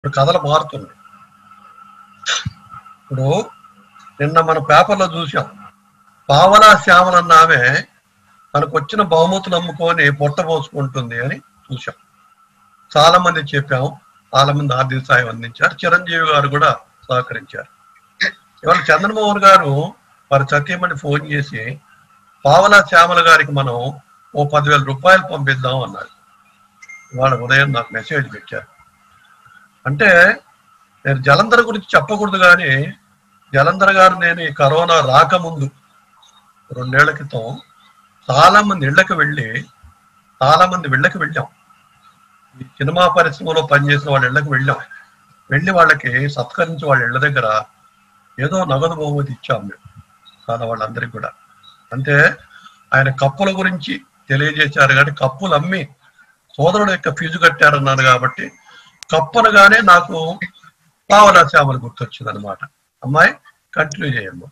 ఇప్పుడు కథలు మారుతున్నాయి ఇప్పుడు నిన్న మన పేపర్లో చూసాం పావలా శ్యామల అన్న ఆమె తనకు వచ్చిన బహుమతులు అమ్ముకొని పొట్ట పోసుకుంటుంది అని చూసాం చాలా మంది చెప్పాం చాలా మంది ఆర్థిక సాయం అందించారు చిరంజీవి గారు కూడా సహకరించారు ఇవాళ చంద్రమోహన్ గారు వారి సత్యమని ఫోన్ చేసి పావలా శ్యామల గారికి మనం ఓ పదివేల రూపాయలు పంపిద్దాం అన్నారు ఇవాళ ఉదయం నాకు మెసేజ్ పెట్టారు అంటే నేను జలంధర్ గురించి చెప్పకూడదు కానీ జలంధర్ గారు నేను ఈ కరోనా రాకముందు రెండేళ్ల క్రితం చాలా మంది ఇళ్ళకి వెళ్ళి చాలా మంది ఇళ్ళకి వెళ్ళాం ఈ సినిమా పరిశ్రమలో పనిచేసిన వాళ్ళ ఇళ్ళకి వెళ్ళాం వెళ్ళి వాళ్ళకి సత్కరించి వాళ్ళ ఇళ్ళ దగ్గర ఏదో నగదు బహుమతి ఇచ్చాం మేము చాలా వాళ్ళందరికీ కూడా అంటే ఆయన కప్పుల గురించి తెలియజేశారు కానీ కప్పులు అమ్మి సోదరుడు యొక్క ఫీజు కట్టారన్నాను కాబట్టి కప్పనగానే నాకు పావలా శ్యామలు గుర్తొచ్చింది అనమాట అమ్మాయి కంటిన్యూ చేయమ్మా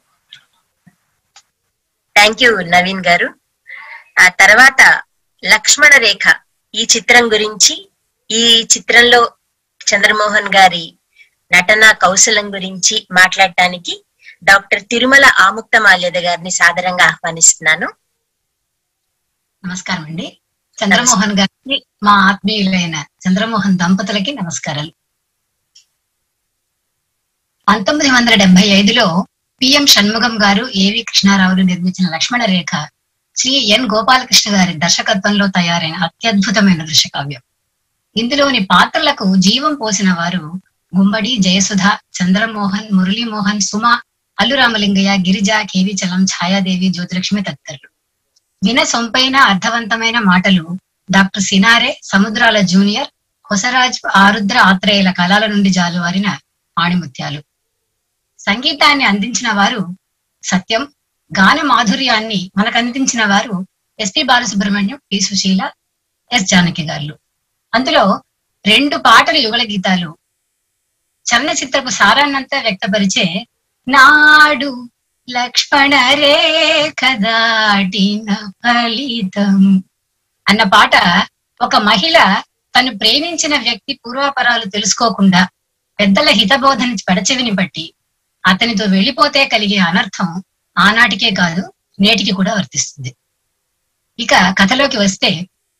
థ్యాంక్ యూ నవీన్ గారు ఆ తర్వాత లక్ష్మణ రేఖ ఈ చిత్రం గురించి ఈ చిత్రంలో చంద్రమోహన్ గారి నటన కౌశలం గురించి మాట్లాడటానికి డాక్టర్ తిరుమల ఆముక్త మాల్యద గారిని సాదరంగా ఆహ్వానిస్తున్నాను నమస్కారం అండి చంద్రమోహన్ గారికి మా ఆత్మీయులైన చంద్రమోహన్ దంపతులకి నమస్కారాలు పంతొమ్మిది వందల డెబ్బై ఐదులో పిఎం షణ్ముగం గారు ఏవి కృష్ణారావులు నిర్మించిన లక్ష్మణ రేఖ శ్రీ ఎన్ గోపాలకృష్ణ గారి దర్శకత్వంలో తయారైన అత్యద్భుతమైన దృశ్యకావ్యం ఇందులోని పాత్రలకు జీవం పోసిన వారు గుమ్మడి జయసుధ చంద్రమోహన్ మురళీమోహన్ సుమ అల్లురామలింగయ్య గిరిజ కేవి చలం ఛాయాదేవి జ్యోతిలక్ష్మి తదితరులు విన సొంపైన అర్థవంతమైన మాటలు డాక్టర్ సినారే సముద్రాల జూనియర్ హొసరాజ్ ఆరుద్ర ఆత్రేయుల కళల నుండి జాలువారిన ఆణిముత్యాలు సంగీతాన్ని అందించిన వారు సత్యం గాన మాధుర్యాన్ని మనకు అందించిన వారు SP Balasubrahmanyam P Susheela S Janaki garu అందులో రెండు పాటలు యుగల గీతాలు చలనచిత్రపు సారాన్నంతా వ్యక్తపరిచే నాడు లక్ష్మణ రేఖ దాటిన ఫలితం అన్న పాట ఒక మహిళ తను ప్రేమించిన వ్యక్తి పూర్వాపరాలు తెలుసుకోకుండా పెద్దల హితబోధన పెడచెవిని బట్టి అతనితో వెళ్ళిపోతే కలిగే అనర్థం ఆనాటికే కాదు నేటికి కూడా వర్తిస్తుంది ఇక కథలోకి వస్తే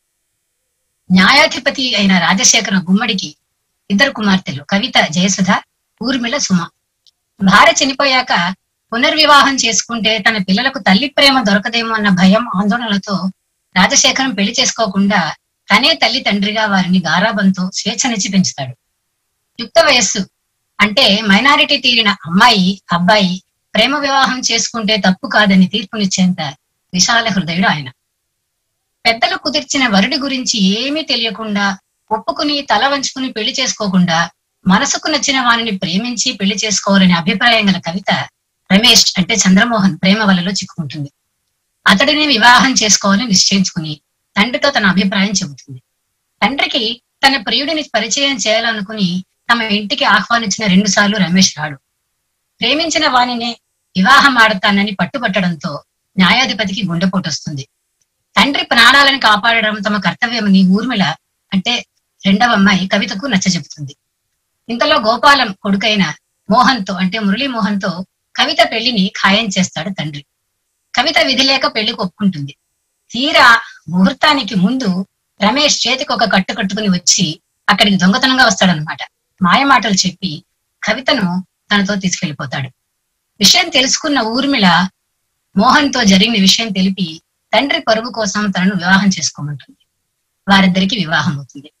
న్యాయాధిపతి అయిన రాజశేఖర గుమ్మడికి ఇద్దరు కుమార్తెలు కవిత జయసుధ ఊర్మిళ సుమ భార్య చనిపోయాక పునర్వివాహం చేసుకుంటే తన పిల్లలకు తల్లి ప్రేమ దొరకదేమో అన్న భయం ఆందోళనలతో రాజశేఖరం పెళ్లి చేసుకోకుండా తనే తల్లి తండ్రిగా వారిని గారాబంతో స్వేచ్ఛనిచ్చి పెంచుతాడు యుక్త వయస్సు అంటే మైనారిటీ తీరిన అమ్మాయి అబ్బాయి ప్రేమ వివాహం చేసుకుంటే తప్పు కాదని తీర్పునిచ్చేంత విశాల హృదయుడు ఆయన పెద్దలు కుదిర్చిన వరుడి గురించి ఏమీ తెలియకుండా ఒప్పుకుని తల వంచుకుని పెళ్లి చేసుకోకుండా మనసుకు నచ్చిన వారిని ప్రేమించి పెళ్లి చేసుకోవాలనే అభిప్రాయం గల కవిత రమేష్ అంటే చంద్రమోహన్ ప్రేమ వలలో చిక్కుకుంటుంది అతడిని వివాహం చేసుకోవాలని నిశ్చయించుకుని తండ్రితో తన అభిప్రాయం చెబుతుంది తండ్రికి తన ప్రియుడిని పరిచయం చేయాలనుకుని తమ ఇంటికి ఆహ్వానించిన రెండు సార్లు రమేష్ రాడు ప్రేమించిన వానినే వివాహం ఆడతానని పట్టుబట్టడంతో న్యాయాధిపతికి గుండెపోటు వస్తుంది తండ్రి ప్రాణాలను కాపాడడం తమ కర్తవ్యమని ఊర్మిళ అంటే రెండవ అమ్మాయి కవితకు నచ్చజెపుతుంది ఇంతలో గోపాలం కొడుకైన మోహన్తో అంటే మురళీ మోహన్తో కవిత పెళ్లిని ఖాయం చేస్తాడు తండ్రి కవిత విధి లేక పెళ్లికి ఒప్పుకుంటుంది తీరా ముహూర్తానికి ముందు రమేష్ చేతికి ఒక కట్టు కట్టుకుని వచ్చి అక్కడికి దొంగతనంగా వస్తాడనమాట మాయమాటలు చెప్పి కవితను తనతో తీసుకెళ్లిపోతాడు విషయం తెలుసుకున్న ఊర్మిళ మోహన్ తో జరిగిన విషయం తెలిపి తండ్రి పరువు కోసం తనను వివాహం చేసుకోమంటుంది వారిద్దరికి వివాహం అవుతుంది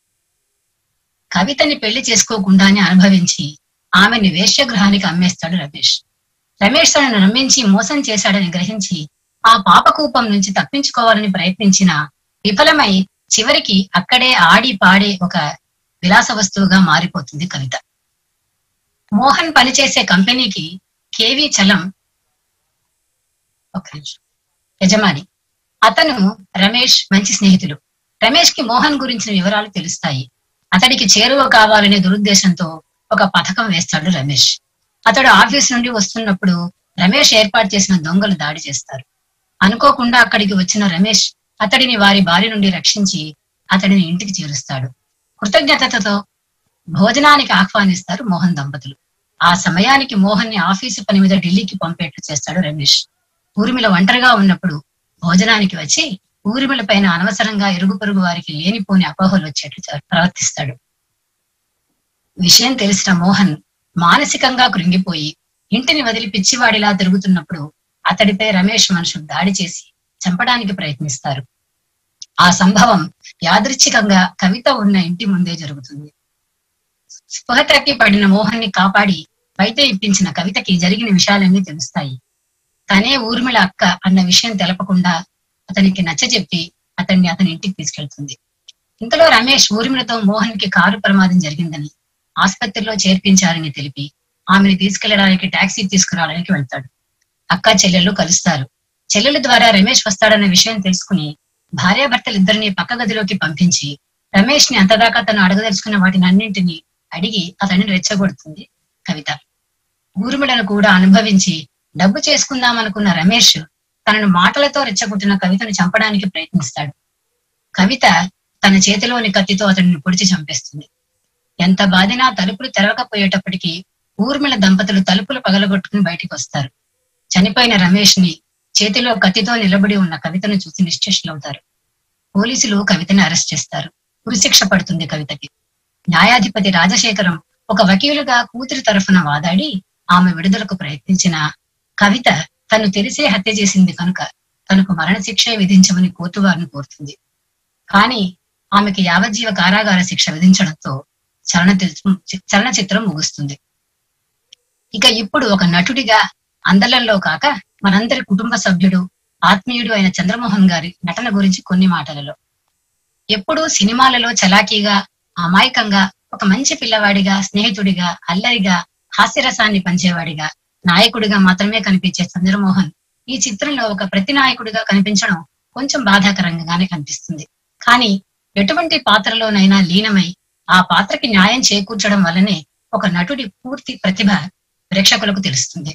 కవితని పెళ్లి చేసుకోకుండానే అనుభవించి ఆమెని వేశ్యగృహానికి అమ్మేస్తాడు రమేష్ రమేష్ తనను నమ్మించి మోసం చేశాడని గ్రహించి ఆ పాపకూపం నుంచి తప్పించుకోవాలని ప్రయత్నించిన విఫలమై చివరికి అక్కడే ఆడి పాడే ఒక విలాస వస్తువుగా మారిపోతుంది కవిత మోహన్ పనిచేసే కంపెనీకి కేవి చలం ఒక నిమిషం యజమాని అతను రమేష్ మంచి స్నేహితుడు రమేష్ కి మోహన్ గురించిన వివరాలు తెలుస్తాయి అతడికి చేరువ కావాలనే దురుద్దేశంతో ఒక పథకం వేస్తాడు రమేష్ అతడు ఆఫీస్ నుండి వస్తున్నప్పుడు రమేష్ ఏర్పాటు చేసిన దొంగలు దాడి చేస్తారు అనుకోకుండా అక్కడికి వచ్చిన రమేష్ అతడిని వారి బారి నుండి రక్షించి అతడిని ఇంటికి చేరుస్తాడు కృతజ్ఞతతో భోజనానికి ఆహ్వానిస్తారు మోహన్ దంపతులు ఆ సమయానికి మోహన్ ని ఆఫీసు పని మీద ఢిల్లీకి పంపేట్లు చేస్తాడు రమేష్ ఊర్మిళ ఒంటరిగా ఉన్నప్పుడు భోజనానికి వచ్చి ఊర్మిళ పైన అనవసరంగా ఇరుగు పొరుగు వారికి లేనిపోని అపోహలు వచ్చేట్లు చ- ప్రవర్తిస్తాడు విషయం తెలిసిన మోహన్ మానసికంగా కృంగిపోయి ఇంటిని వదిలి పిచ్చివాడిలా తిరుగుతున్నప్పుడు అతడిపై రమేష్ మనుషులు దాడి చేసి చంపడానికి ప్రయత్నిస్తారు ఆ సంభవం యాదృచ్ఛికంగా కవిత ఉన్న ఇంటి ముందే జరుగుతుంది స్పృహ తప్పి పడిన మోహన్ ని కాపాడి బయట ఇప్పించిన కవితకి జరిగిన విషయాలన్నీ తెలుస్తాయి తనే ఊర్మిళ అక్క అన్న విషయం తెలపకుండా అతనికి నచ్చజెప్పి అతన్ని అతని ఇంటికి తీసుకెళ్తుంది ఇంతలో రమేష్ ఊర్మిళతో మోహన్ కి కారు ప్రమాదం జరిగిందని ఆసుపత్రిలో చేర్పించారని తెలిపి ఆమెను తీసుకెళ్లడానికి టాక్సీ తీసుకురావడానికి వెళ్తాడు అక్క చెల్లెళ్ళు కలుస్తారు చెల్లెల ద్వారా రమేష్ వస్తాడన్న విషయం తెలుసుకుని భార్యాభర్తలిద్దరిని పక్క గదిలోకి పంపించి రమేష్ ని అంతదాకా తను అడగదలుచుకున్న వాటిని అన్నింటినీ అడిగి అతన్ని రెచ్చగొడుతుంది కవిత ఊర్మిళను కూడా అనుభవించి డబ్బు చేసుకుందామనుకున్న రమేష్ తనను మాటలతో రెచ్చగొట్టిన కవితను చంపడానికి ప్రయత్నిస్తాడు కవిత తన చేతిలోని కత్తితో అతడిని పొడిచి చంపేస్తుంది ఎంత బాధినా తలుపులు తెరవకపోయేటప్పటికీ ఊర్మిళ దంపతులు తలుపులు పగలగొట్టుకుని బయటికి వస్తారు చనిపోయిన రమేష్ ని చేతిలో కత్తితో నిలబడి ఉన్న కవితను చూసి నిశ్చేష్లవుతారు పోలీసులు కవితని అరెస్ట్ చేస్తారు ఉరిశిక్ష పడుతుంది కవితకి న్యాయాధిపతి రాజశేఖరం ఒక వకీలుగా కూతురి తరఫున వాదాడి ఆమె విడుదలకు ప్రయత్నించిన కవిత తను తెలిసే హత్య చేసింది కనుక తనకు మరణశిక్షే విధించమని కోర్టు వారిని కోరుతుంది కానీ ఆమెకి యావజ్జీవ కారాగార శిక్ష విధించడంతో చలనచిత్రం చలనచిత్రం ముగుస్తుంది ఇక ఇప్పుడు ఒక నటుడిగా అందలంలో కాక మనందరి కుటుంబ సభ్యుడు ఆత్మీయుడు అయిన చంద్రమోహన్ గారి నటన గురించి కొన్ని మాటలలో ఎప్పుడూ సినిమాలలో చలాకీగా అమాయకంగా ఒక మంచి పిల్లవాడిగా స్నేహితుడిగా అల్లరిగా హాస్యరసాన్ని పంచేవాడిగా నాయకుడిగా మాత్రమే కనిపించే చంద్రమోహన్ ఈ చిత్రంలో ఒక ప్రతి నాయకుడిగా కనిపించడం కొంచెం బాధాకరంగానే కనిపిస్తుంది కానీ ఎటువంటి పాత్రలోనైనా లీనమై ఆ పాత్రకి న్యాయం చేకూర్చడం వల్లనే ఒక నటుడి పూర్తి ప్రతిభ ప్రేక్షకులకు తెలుస్తుంది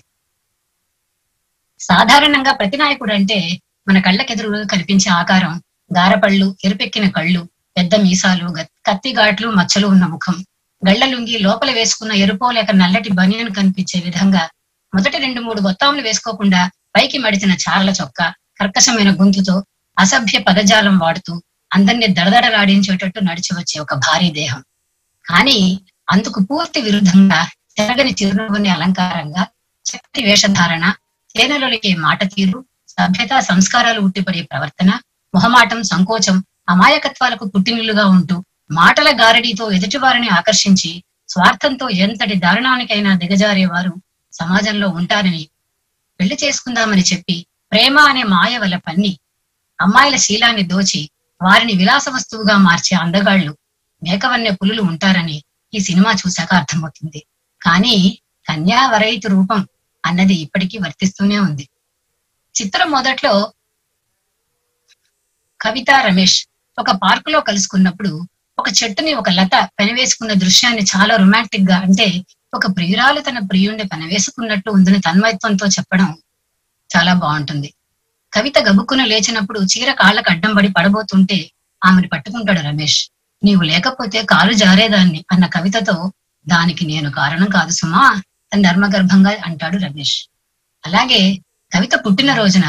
సాధారణంగా ప్రతి నాయకుడు అంటే మన కళ్ళకెదురుగా కనిపించే ఆకారం గారపళ్ళు ఎరుపెక్కిన కళ్ళు పెద్ద మీసాలు గ- కత్తిగాట్లు మచ్చలు ఉన్న ముఖం గళ్ళ లుంగి లోపల వేసుకున్న ఎరుపో లేక నల్లటి బనియన్ కనిపించే విధంగా మొదటి రెండు మూడు బొత్తాములు వేసుకోకుండా పైకి మడిచిన చారల చొక్క కర్కశమైన గొంతుతో అసభ్య పదజాలం వాడుతూ అందరినీ దడదడలాడించేటట్టు నడిచి వచ్చే ఒక భారీ దేహం కానీ అందుకు పూర్తి విరుద్ధంగా తెరగని చిరునవ్వుని అలంకారంగా చక్కటి వేషధారణ సేనలొలికే మాట తీరు సభ్యత సంస్కారాలు ఉట్టిపడే ప్రవర్తన మొహమాటం సంకోచం అమాయకత్వాలకు పుట్టినిల్లుగా ఉంటూ మాటల గారడీతో ఎదుటివారిని ఆకర్షించి స్వార్థంతో ఎంతటి దారుణానికైనా దిగజారేవారు సమాజంలో ఉంటారని పెళ్లి చేసుకుందామని చెప్పి ప్రేమ అనే మాయ వల్ల పన్ని అమ్మాయిల శీలాన్ని దోచి వారిని విలాస వస్తువుగా మార్చే అందగాళ్లు మేకవన్నె పులులు ఉంటారని ఈ సినిమా చూశాక అర్థమవుతుంది కానీ కన్యావరైతు రూపం అన్నది ఇప్పటికీ వర్తిస్తూనే ఉంది చిత్రం మొదట్లో కవిత రమేష్ ఒక పార్కులో కలుసుకున్నప్పుడు ఒక చెట్టుని ఒక లత పెనవేసుకున్న దృశ్యాన్ని చాలా రొమాంటిక్ గా అంటే ఒక ప్రియురాలు తన ప్రియుణ్ణి పెనవేసుకున్నట్టు ఉందని తన్మయత్వంతో చెప్పడం చాలా బాగుంటుంది కవిత గబుక్కున లేచినప్పుడు చీర కాళ్ళకు అడ్డం పడి పడబోతుంటే ఆమెను పట్టుకుంటాడు రమేష్ నీవు లేకపోతే కాలు జారేదాన్ని అన్న కవితతో దానికి నేను కారణం కాదు సుమా అని ధర్మగర్భంగా అంటాడు రమేష్ అలాగే కవిత పుట్టిన రోజున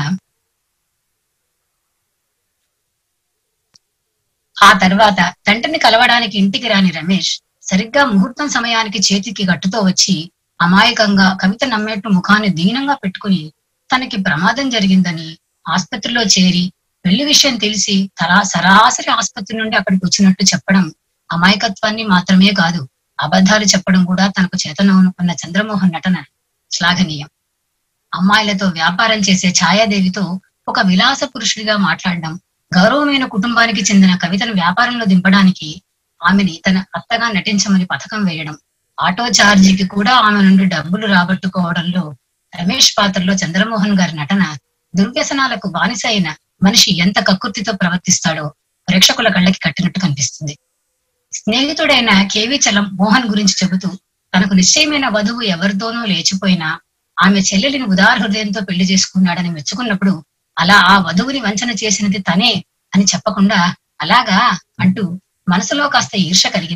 ఆ తర్వాత తండ్రిని కలవడానికి ఇంటికి రాని రమేష్ సరిగ్గా ముహూర్తం సమయానికి చేతికి గట్టుతో వచ్చి అమాయకంగా కవిత నమ్మేట్టు ముఖాన్ని దీనంగా పెట్టుకుని తనకి ప్రమాదం జరిగిందని ఆసుపత్రిలో చేరి పెళ్లి విషయం తెలిసి తరా సరాసరి ఆసుపత్రి నుండి అక్కడికి వచ్చినట్టు చెప్పడం అమాయకత్వాన్ని మాత్రమే కాదు అబద్ధాలు చెప్పడం కూడా తనకు చేతనవునుకున్న చంద్రమోహన్ నటన శ్లాఘనీయం అమ్మాయిలతో వ్యాపారం చేసే ఛాయాదేవితో ఒక విలాస పురుషుడిగా మాట్లాడడం గౌరవమైన కుటుంబానికి చెందిన కవితను వ్యాపారంలో దింపడానికి ఆమెని తన అత్తగా నటించమని పథకం వేయడం ఆటో ఛార్జీకి కూడా ఆమె నుండి డబ్బులు రాబట్టుకోవడంలో రమేష్ పాత్రలో చంద్రమోహన్ గారి నటన దుర్వ్యసనాలకు బానిస అయిన మనిషి ఎంత కక్కుర్తితో ప్రవర్తిస్తాడో ప్రేక్షకుల కళ్ళకి కట్టినట్టు కనిపిస్తుంది స్నేహితుడైన కేవి చలం మోహన్ గురించి చెబుతూ తనకు నిశ్చయమైన వధువు ఎవరితోనూ లేచిపోయినా ఆమె చెల్లెలిని ఉదార హృదయంతో పెళ్లి చేసుకున్నాడని మెచ్చుకున్నప్పుడు అలా ఆ వధువుని వంచన చేసినది తనే అని చెప్పకుండా అలాగా అంటూ మనసులో కాస్త ఈర్ష కలిగినా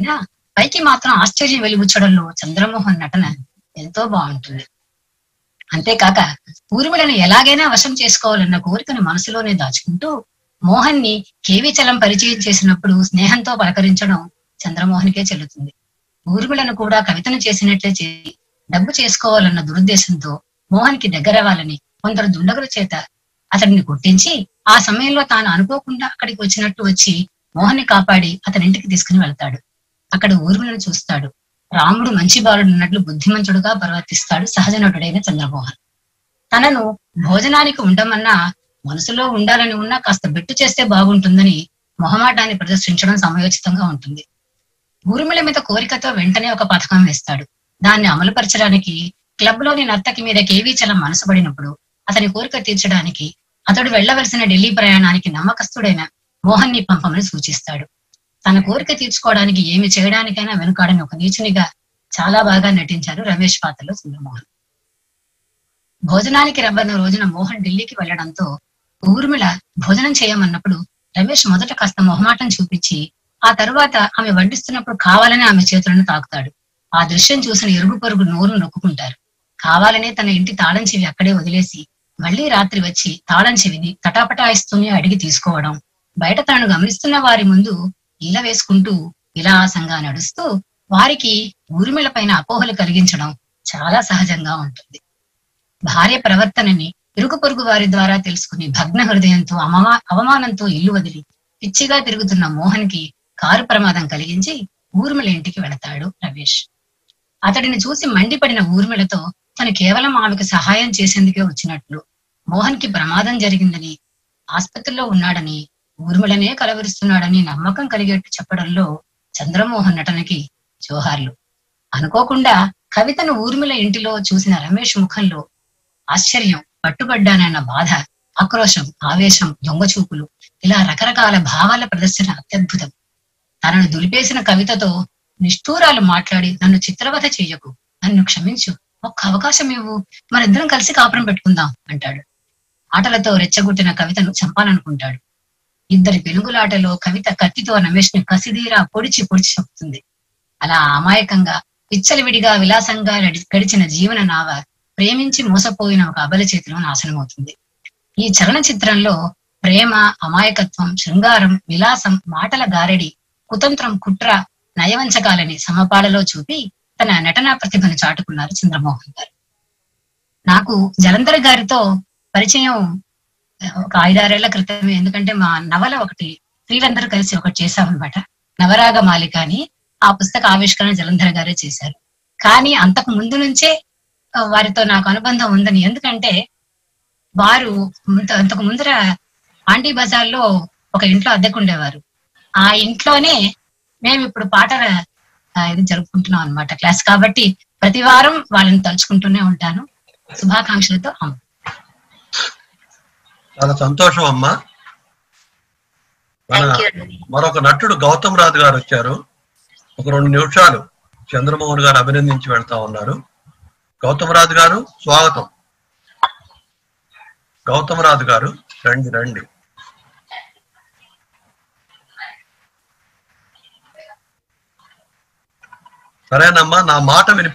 పైకి మాత్రం ఆశ్చర్యం వెలిబుచ్చడంలో చంద్రమోహన్ నటన ఎంతో బాగుంటుంది అంతేకాక ఊర్మిళను ఎలాగైనా వశం చేసుకోవాలన్న కోరికను మనసులోనే దాచుకుంటూ మోహన్ ని కేవీ చలం పరిచయం చేసినప్పుడు స్నేహంతో పలకరించడం చంద్రమోహన్కే చెల్లుతుంది ఊర్మిళను కూడా కవితను చేసినట్లే చేసి డబ్బు చేసుకోవాలన్న దురుద్దేశంతో మోహన్ కి దగ్గరవ్వాలని కొందరు దుండగుల చేత అతడిని కొట్టించి ఆ సమయంలో తాను అనుకోకుండా అక్కడికి వచ్చినట్టు వచ్చి మోహన్ని కాపాడి అతని ఇంటికి తీసుకుని వెళ్తాడు అక్కడ ఊర్మిళను చూస్తాడు రాముడు మంచి బాలుడు ఉన్నట్లు బుద్ధిమంతుడుగా ప్రవర్తిస్తాడు సహజ నటుడైన చంద్రమోహన్ తనను భోజనానికి ఉండమన్నా మనసులో ఉండాలని ఉన్నా కాస్త బెట్టు చేస్తే బాగుంటుందని మొహమాటాన్ని ప్రదర్శించడం సమయోచితంగా ఉంటుంది ఊర్మిళ మీద కోరికతో వెంటనే ఒక పథకం వేస్తాడు దాన్ని అమలుపరచడానికి క్లబ్ లోని నర్తకి మీద కేవీ చలం మనసు పడినప్పుడు అతని కోరిక తీర్చడానికి అతడు వెళ్లవలసిన ఢిల్లీ ప్రయాణానికి నమ్మకస్తుడైన మోహన్ ని పంపమని సూచిస్తాడు తన కోరిక తీర్చుకోవడానికి ఏమి చేయడానికైనా వెనుకాడని ఒక నీచునిగా చాలా బాగా నటించారు రమేష్ పాత్రలో చంద్రమోహన్ భోజనానికి రమ్మన్న రోజున మోహన్ ఢిల్లీకి వెళ్లడంతో ఊర్మిళ భోజనం చేయమన్నప్పుడు రమేష్ మొదట కాస్త మొహమాటం చూపించి ఆ తరువాత ఆమె వడ్డిస్తున్నప్పుడు కావాలని ఆమె చేతులను తాకుతాడు ఆ దృశ్యం చూసిన ఇరుగు పొరుగు నోరు నొక్కుంటారు కావాలనే తన ఇంటి తాళం చెవి అక్కడే వదిలేసి మళ్లీ రాత్రి వచ్చి తాళం చెవిని తటాపటాయిస్తూనే అడిగి తీసుకోవడం బయట తాను గమనిస్తున్న వారి ముందు ఈల వేసుకుంటూ విలాసంగా నడుస్తూ వారికి ఊర్మిళ పైన అపోహలు కలిగించడం చాలా సహజంగా ఉంటుంది భార్య ప్రవర్తనని ఇరుగు పొరుగు వారి ద్వారా తెలుసుకుని భగ్న హృదయంతో అమమా అవమానంతో ఇల్లు వదిలి పిచ్చిగా తిరుగుతున్న మోహన్ కి కారు ప్రమాదం కలిగించి ఊర్మిళ ఇంటికి వెళతాడు రమేష్ అతడిని చూసి మండిపడిన ఊర్మిళతో తను కేవలం ఆమెకు సహాయం చేసేందుకే వచ్చినట్లు మోహన్ కి ప్రమాదం జరిగిందని ఆసుపత్రిలో ఉన్నాడని ఊర్మిళనే కలవరిస్తున్నాడని నమ్మకం కలిగేట్టు చెప్పడంలో చంద్రమోహన్ నటనకి జోహార్లు అనుకోకుండా కవితను ఊర్మిళ ఇంటిలో చూసిన రమేష్ ముఖంలో ఆశ్చర్యం పట్టుబడ్డానన్న బాధ ఆక్రోశం ఆవేశం దొంగచూపులు ఇలా రకరకాల భావాల ప్రదర్శన అత్యద్భుతం తనను దులిపేసిన కవితతో నిష్ఠూరాలు మాట్లాడి నన్ను చిత్రవధ చెయ్యకు నన్ను క్షమించు ఒక్క అవకాశం ఇవ్వు మనిద్దరం కలిసి కాపురం పెట్టుకుందాం అంటాడు ఆటలతో రెచ్చగొట్టిన కవితను చంపాలనుకుంటాడు ఇద్దరి పెనుగులాటలో కవిత కత్తితో రమేష్ ని కసిదీరా పొడిచి పొడిచి చెప్తుంది అలా అమాయకంగా విచ్చలవిడిగా విలాసంగా నడి- గడిచిన జీవన నావ ప్రేమించి మోసపోయిన ఒక అబల చేతిలో నాశనమవుతుంది ఈ చలనచిత్రంలో ప్రేమ అమాయకత్వం శృంగారం విలాసం మాటల గారడి కుతంత్రం కుట్ర నయవంచకాలని సమపాడలో చూపి తన నటనా ప్రతిభను చాటుకున్నారు చంద్రమోహన్ గారు నాకు జలంధర్ గారితో పరిచయం ఒక ఐదారేళ్ల క్రితమే ఎందుకంటే మా నవల ఒకటి స్త్రీలందరూ కలిసి ఒకటి చేశామన్నమాట నవరాగ మాలిక అని ఆ పుస్తక ఆవిష్కరణ జలంధర్ గారే చేశారు కానీ అంతకు ముందు నుంచే ఆ, వారితో నాకు అనుబంధం ఉందని ఎందుకంటే వారు ముంత- అంతకు ముందర ఆంటీ బజార్లో ఒక ఇంట్లో అద్దెకుండేవారు ఆ ఇంట్లోనే మేము ఇప్పుడు పాటల ఆ, ఇది జరుపుకుంటున్నాం అన్నమాట క్లాస్ కాబట్టి ప్రతి వారం వాళ్ళని తలుచుకుంటూనే ఉంటాను శుభాకాంక్షలతో అమ్మ చాలా సంతోషం అమ్మా మన థ్యాంక్ యూ మరొక నటుడు గౌతమ్ రాజు గారు వచ్చారు ఒక రెండు నిమిషాలు చంద్రమోహన్ గారు అభినందించి వెళ్తా ఉన్నారు గౌతమ్ రాజు గారు స్వాగతం గౌతమ్ రాజు గారు రండి రండి సరేనమ్మా నా మాట విని